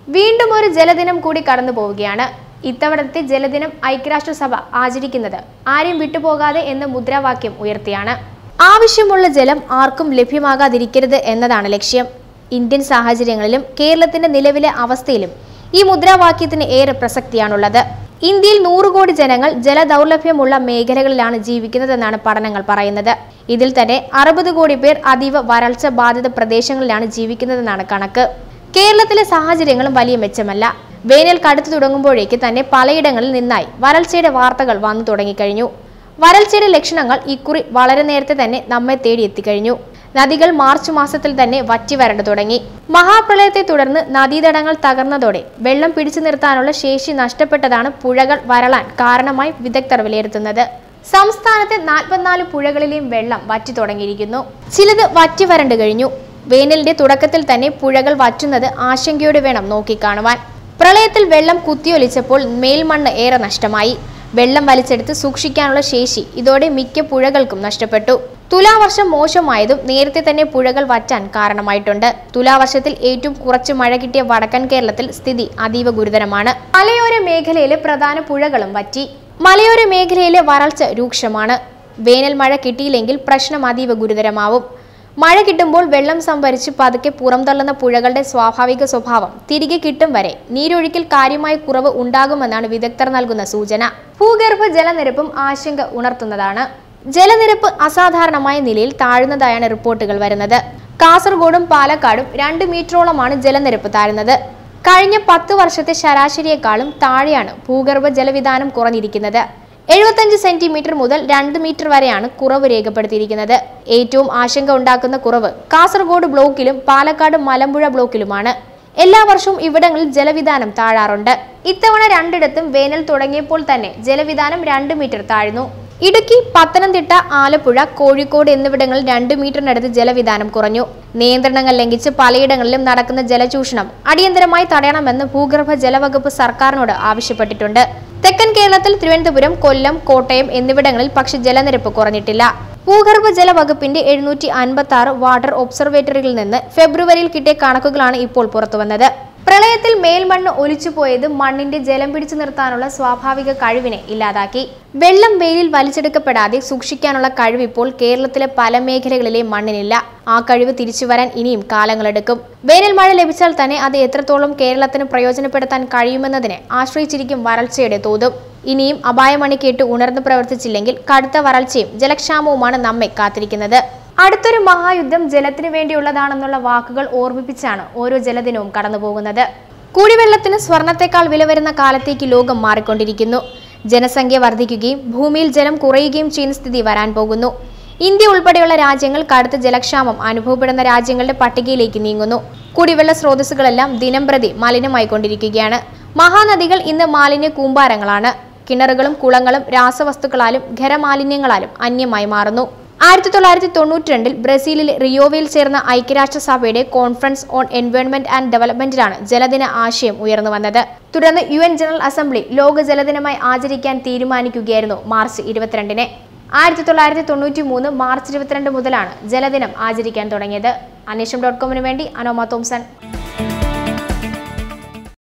വീണ്ടും ഒരു ജലദിനം കൂടി കടന്നു പോവുകയാണ് ഇത്തവണത്തെ ജലദിനം ഐക്യരാഷ്ട്രസഭ ആചരിക്കുന്നത് ആരെയും വിട്ടുപോകാതെ എന്ന മുദ്രാവാക്യം ഉയർത്തിയാണ് ആവശ്യമുള്ള ജലം ആർക്കും ലഭ്യമാകാതിരിക്കരുത് എന്നതാണ് ലക്ഷ്യം ഇന്ത്യൻ സാഹചര്യങ്ങളിലും കേരളത്തിന്റെ നിലവിലെ അവസ്ഥയിലും ഈ മുദ്രാവാക്യത്തിന് ഏറെ പ്രസക്തിയാണുള്ളത് ഇന്ത്യയിൽ നൂറ് കോടി ജനങ്ങൾ ജലദൗർലഭ്യമുള്ള മേഖലകളിലാണ് ജീവിക്കുന്നതെന്നാണ് പഠനങ്ങൾ പറയുന്നത് ഇതിൽ തന്നെ അറുപത് കോടി പേർ അതീവ വരൾച്ച ബാധിത പ്രദേശങ്ങളിലാണ് ജീവിക്കുന്നതെന്നാണ് കണക്ക് കേരളത്തിലെ സാഹചര്യങ്ങളും വലിയ മെച്ചമല്ല വേനൽ കടുത്തു തുടങ്ങുമ്പോഴേക്ക് തന്നെ പലയിടങ്ങളിൽ നിന്നായി വരൾച്ചയുടെ വാർത്തകൾ വന്നു തുടങ്ങിക്കഴിഞ്ഞു വരൾച്ചയുടെ ലക്ഷണങ്ങൾ ഇക്കുറി വളരെ നേരത്തെ തന്നെ നമ്മെ തേടി എത്തിക്കഴിഞ്ഞു നദികൾ മാർച്ച് മാസത്തിൽ തന്നെ വറ്റി വരണ്ടു തുടങ്ങി മഹാപ്രളയത്തെ തുടർന്ന് നദീതടങ്ങൾ തകർന്നതോടെ വെള്ളം പിടിച്ചു നിർത്താനുള്ള ശേഷി നഷ്ടപ്പെട്ടതാണ് പുഴകൾ വരളാൻ കാരണമായി വിദഗ്ധർ വിലയിരുത്തുന്നത് സംസ്ഥാനത്തെ നാൽപ്പത്തിനാല് പുഴകളിലെയും വെള്ളം വറ്റി തുടങ്ങിയിരിക്കുന്നു ചിലത് വറ്റി വരണ്ടു കഴിഞ്ഞു വേനലിന്റെ തുടക്കത്തിൽ തന്നെ പുഴകൾ വറ്റുന്നത് ആശങ്കയോടെ വേണം നോക്കിക്കാണുവാൻ പ്രളയത്തിൽ വെള്ളം കുത്തിയൊലിച്ചപ്പോൾ മേൽമണ്ണ് ഏറെ നഷ്ടമായി വെള്ളം വലിച്ചെടുത്ത് സൂക്ഷിക്കാനുള്ള ശേഷി ഇതോടെ മിക്ക പുഴകൾക്കും നഷ്ടപ്പെട്ടു തുലാവർഷം മോശമായതും നേരത്തെ തന്നെ പുഴകൾ വറ്റാൻ കാരണമായിട്ടുണ്ട് തുലാവർഷത്തിൽ ഏറ്റവും കുറച്ച് മഴ കിട്ടിയ വടക്കൻ കേരളത്തിൽ സ്ഥിതി അതീവ ഗുരുതരമാണ് മലയോര മേഖലയിലെ പ്രധാന പുഴകളും വറ്റി മലയോര മേഖലയിലെ വരൾച്ച രൂക്ഷമാണ് വേനൽ മഴ കിട്ടിയില്ലെങ്കിൽ പ്രശ്നം അതീവ ഗുരുതരമാവും മഴ കിട്ടുമ്പോൾ വെള്ളം സംഭരിച്ച് പതുക്കെ പുറംതള്ളുന്ന പുഴകളുടെ സ്വാഭാവിക സ്വഭാവം തിരികെ കിട്ടും വരെ നീരൊഴുക്കിൽ കാര്യമായ കുറവ് ഉണ്ടാകുമെന്നാണ് വിദഗ്ധർ നൽകുന്ന സൂചന ഭൂഗർഭ ജലനിരപ്പും ആശങ്ക ഉണർത്തുന്നതാണ് ജലനിരപ്പ് അസാധാരണമായ നിലയിൽ താഴുന്നതായാണ് റിപ്പോർട്ടുകൾ വരുന്നത് കാസർഗോഡും പാലക്കാടും രണ്ട് മീറ്ററോളമാണ് ജലനിരപ്പ് താഴുന്നത് കഴിഞ്ഞ പത്ത് വർഷത്തെ ശരാശരിയേക്കാളും താഴെയാണ് ഭൂഗർഭ ജലവിധാനം കുറഞ്ഞിരിക്കുന്നത് എഴുപത്തഞ്ച് സെന്റിമീറ്റർ മുതൽ രണ്ട് മീറ്റർ വരെയാണ് കുറവ് രേഖപ്പെടുത്തിയിരിക്കുന്നത് ഏറ്റവും ആശങ്ക ഉണ്ടാക്കുന്ന കുറവ് കാസർഗോഡ് ബ്ലോക്കിലും പാലക്കാട് മലമ്പുഴ ബ്ലോക്കിലുമാണ് എല്ലാ വർഷവും ഇവിടങ്ങളിൽ ജലവിധാനം താഴാറുണ്ട് ഇത്തവണ രണ്ടിടത്തും വേനൽ തുടങ്ങിയപ്പോൾ തന്നെ ജലവിധാനം രണ്ട് മീറ്റർ താഴ്ന്നു ഇടുക്കി പത്തനംതിട്ട ആലപ്പുഴ കോഴിക്കോട് എന്നിവിടങ്ങളിൽ രണ്ട് മീറ്ററിനടുത്ത് ജലവിധാനം കുറഞ്ഞു നിയന്ത്രണങ്ങൾ ലംഘിച്ച് പലയിടങ്ങളിലും നടക്കുന്ന ജലചൂഷണം അടിയന്തരമായി തടയണമെന്ന് ഭൂഗർഭ ജലവകുപ്പ് സർക്കാരിനോട് ആവശ്യപ്പെട്ടിട്ടുണ്ട് തെക്കൻ കേരളത്തിൽ തിരുവനന്തപുരം കൊല്ലം കോട്ടയം എന്നിവിടങ്ങളിൽ പക്ഷെ ജലനിരപ്പ് കുറഞ്ഞിട്ടില്ല ഭൂഗർഭ ജല വകുപ്പിന്റെ എഴുന്നൂറ്റി അൻപത്തി ആറ് വാട്ടർ ഒബ്സർവേറ്ററിയിൽ നിന്ന് ഫെബ്രുവരിയിൽ കിട്ടിയ കണക്കുകളാണ് ഇപ്പോൾ പുറത്തുവന്നത് പ്രളയത്തിൽ മേൽമണ്ണ് ഒലിച്ചുപോയത് മണ്ണിന്റെ ജലം പിടിച്ചു നിർത്താനുള്ള സ്വാഭാവിക കഴിവിനെ ഇല്ലാതാക്കി വെള്ളം വെയിലിൽ വലിച്ചെടുക്കപ്പെടാതെ സൂക്ഷിക്കാനുള്ള കഴിവ് ഇപ്പോൾ കേരളത്തിലെ പല മേഖലകളിലെ മണ്ണിനില്ല ആ കഴിവ് തിരിച്ചു വരാൻ ഇനിയും കാലങ്ങളെടുക്കും വേനൽ മഴ ലഭിച്ചാൽ തന്നെ അത് എത്രത്തോളം കേരളത്തിന് പ്രയോജനപ്പെടുത്താൻ കഴിയുമെന്നതിനെ ആശ്രയിച്ചിരിക്കും വരൾച്ചയുടെ തോതും ഇനിയും അപായമണി കേട്ട് ഉണർന്നു പ്രവർത്തിച്ചില്ലെങ്കിൽ കടുത്ത വരൾച്ചയും ജലക്ഷാമവുമാണ് നമ്മെ കാത്തിരിക്കുന്നത് അടുത്തൊരു മഹായുദ്ധം ജലത്തിനു വേണ്ടിയുള്ളതാണെന്നുള്ള വാക്കുകൾ ഓർമ്മിപ്പിച്ചാണ് ഓരോ ജലദിനവും കടന്നുപോകുന്നത് കുടിവെള്ളത്തിന് സ്വർണത്തെക്കാൾ വില വരുന്ന കാലത്തേക്ക് ലോകം മാറിക്കൊണ്ടിരിക്കുന്നു ജനസംഖ്യ വർദ്ധിക്കുകയും ഭൂമിയിൽ ജലം കുറയുകയും ചെയ്യുന്ന സ്ഥിതി വരാൻ പോകുന്നു ഇന്ത്യ ഉൾപ്പെടെയുള്ള രാജ്യങ്ങൾ കടുത്ത ജലക്ഷാമം അനുഭവപ്പെടുന്ന രാജ്യങ്ങളുടെ പട്ടികയിലേക്ക് നീങ്ങുന്നു കുടിവെള്ള സ്രോതസ്സുകളെല്ലാം ദിനം പ്രതി മലിനമായിക്കൊണ്ടിരിക്കുകയാണ് മഹാനദികൾ ഇന്ന് മാലിന്യ കൂമ്പാരങ്ങളാണ് കിണറുകളും കുളങ്ങളും രാസവസ്തുക്കളാലും ഖരമാലിന്യങ്ങളാലും അന്യമായി മാറുന്നു ആയിരത്തി തൊള്ളായിരത്തി തൊണ്ണൂറ്റി രണ്ടിൽ ബ്രസീലിലെ റിയോവയിൽ ചേർന്ന ഐക്യരാഷ്ട്രസഭയുടെ കോൺഫറൻസ് ഓൺ എൻവയോൺമെന്റ് ആൻഡ് ഡെവലപ്മെന്റിലാണ് ജലദിന ആശയം ഉയർന്നു വന്നത് തുടർന്ന് യു എൻ ജനറൽ അസംബ്ലി ലോക ജലദിനമായി ആചരിക്കാൻ തീരുമാനിക്കുകയായിരുന്നു മാർച്ച് ഇരുപത്തിരണ്ടിന് ആയിരത്തി തൊള്ളായിരത്തി തൊണ്ണൂറ്റി മൂന്ന് മാർച്ച് ഇരുപത്തിരണ്ട് മുതലാണ് ജലദിനം ആചരിക്കാൻ തുടങ്ങിയത് അന്വേഷണം ഡോട്ട് കോമിന് വേണ്ടി അനോമ തോംസൺ